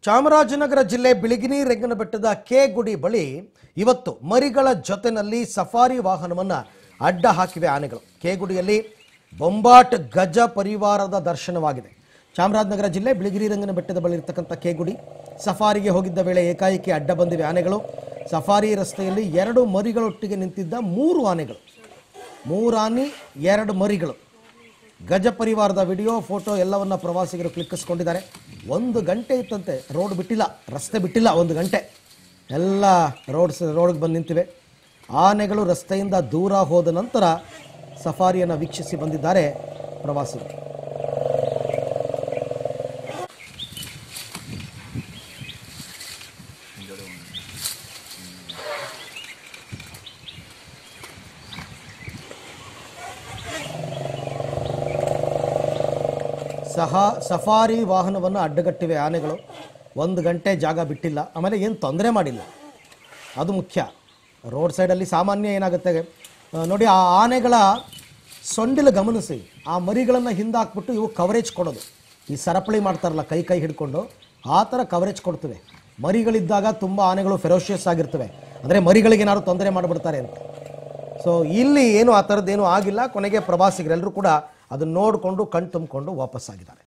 ಚಾಮರಾಜನಗರ ಜಿಲ್ಲೆ ಬಿಳಿಗಿನಿ ರೆಂಗನ ಬೆಟ್ಟದ ಕೆ ಗುಡಿ ಬಳಿ ಇವತ್ತು ಮರಿಗಳ ಜೊತೆನಲ್ಲಿ ಸಫಾರಿ ವಾಹನವನ್ನು ಅಡ್ಡ ಹಾಕಿವೆ ಆನೆಗಳು ಕೆ ಗುಡಿಯಲ್ಲಿ ಬೊಂಬಾಟ್ ಗಜ ಪರಿವಾರದ ದರ್ಶನವಾಗಿದೆ ಚಾಮರಾಜನಗರ ಜಿಲ್ಲೆ ಬಿಳಿಗಿರಿ ರಂಗನ ಬೆಟ್ಟದ ಬಳಿ ಇರತಕ್ಕಂಥ ಕೆ ಗುಡಿ ಸಫಾರಿಗೆ ಹೋಗಿದ್ದ ವೇಳೆ ಏಕಾಏಕಿ ಅಡ್ಡ ಬಂದಿವೆ ಆನೆಗಳು ಸಫಾರಿ ರಸ್ತೆಯಲ್ಲಿ ಎರಡು ಮರಿಗಳೊಟ್ಟಿಗೆ ನಿಂತಿದ್ದ ಮೂರು ಆನೆಗಳು ಮೂರು ಆನೆ ಎರಡು ಮರಿಗಳು ಗಜ ಪರಿವಾರದ ವಿಡಿಯೋ ಫೋಟೋ ಎಲ್ಲವನ್ನ ಪ್ರವಾಸಿಗರು ಕ್ಲಿಕ್ಕಿಸ್ಕೊಂಡಿದ್ದಾರೆ ಒಂದು ಗಂಟೆ ಇತ್ತಂತೆ ರೋಡ್ ಬಿಟ್ಟಿಲ್ಲ ರಸ್ತೆ ಬಿಟ್ಟಿಲ್ಲ ಒಂದು ಗಂಟೆ ಎಲ್ಲ ರೋಡ್ಸ್ ರೋಡ್ಗೆ ಬಂದು ನಿಂತಿವೆ ಆನೆಗಳು ರಸ್ತೆಯಿಂದ ದೂರ ಹೋದ ನಂತರ ಸಫಾರಿಯನ್ನು ವೀಕ್ಷಿಸಿ ಬಂದಿದ್ದಾರೆ ಪ್ರವಾಸಿಗರು ಸಹ ಸಫಾರಿ ವಾಹನವನ್ನು ಅಡ್ಡಗಟ್ಟಿವೆ ಆನೆಗಳು ಒಂದು ಗಂಟೆ ಜಾಗ ಬಿಟ್ಟಿಲ್ಲ ಆಮೇಲೆ ಏನು ತೊಂದರೆ ಮಾಡಿಲ್ಲ ಅದು ಮುಖ್ಯ ರೋಡ್ ಸೈಡಲ್ಲಿ ಸಾಮಾನ್ಯ ಏನಾಗುತ್ತೆ ಆ, ನೋಡಿ ಆ ಆನೆಗಳ ಸೊಂಡಿಲು ಗಮನಿಸಿ ಆ ಮರಿಗಳನ್ನು ಹಿಂದಾಕ್ಬಿಟ್ಟು ಇವು ಕವರೇಜ್ ಕೊಡೋದು ಈ ಸರಪಳಿ ಮಾಡ್ತಾರಲ್ಲ ಕೈ ಕೈ ಹಿಡ್ಕೊಂಡು ಆ ಥರ ಕವರೇಜ್ ಕೊಡ್ತವೆ ಮರಿಗಳಿದ್ದಾಗ ತುಂಬ ಆನೆಗಳು ಫೆರೋಷಿಯಸ್ ಆಗಿರ್ತವೆ ಅಂದರೆ ಮರಿಗಳಿಗೆ ಏನಾದ್ರು ತೊಂದರೆ ಮಾಡಿಬಿಡ್ತಾರೆ ಅಂತ ಸೊ ಇಲ್ಲಿ ಏನು ಆ ಥರದ್ದೇನು ಆಗಿಲ್ಲ ಕೊನೆಗೆ ಪ್ರವಾಸಿಗರೆಲ್ಲರೂ ಕೂಡ ಅದನ್ನು ನೋಡಿಕೊಂಡು ಕಣ್ ತುಂಬಿಕೊಂಡು ವಾಪಸ್ಸಾಗಿದ್ದಾರೆ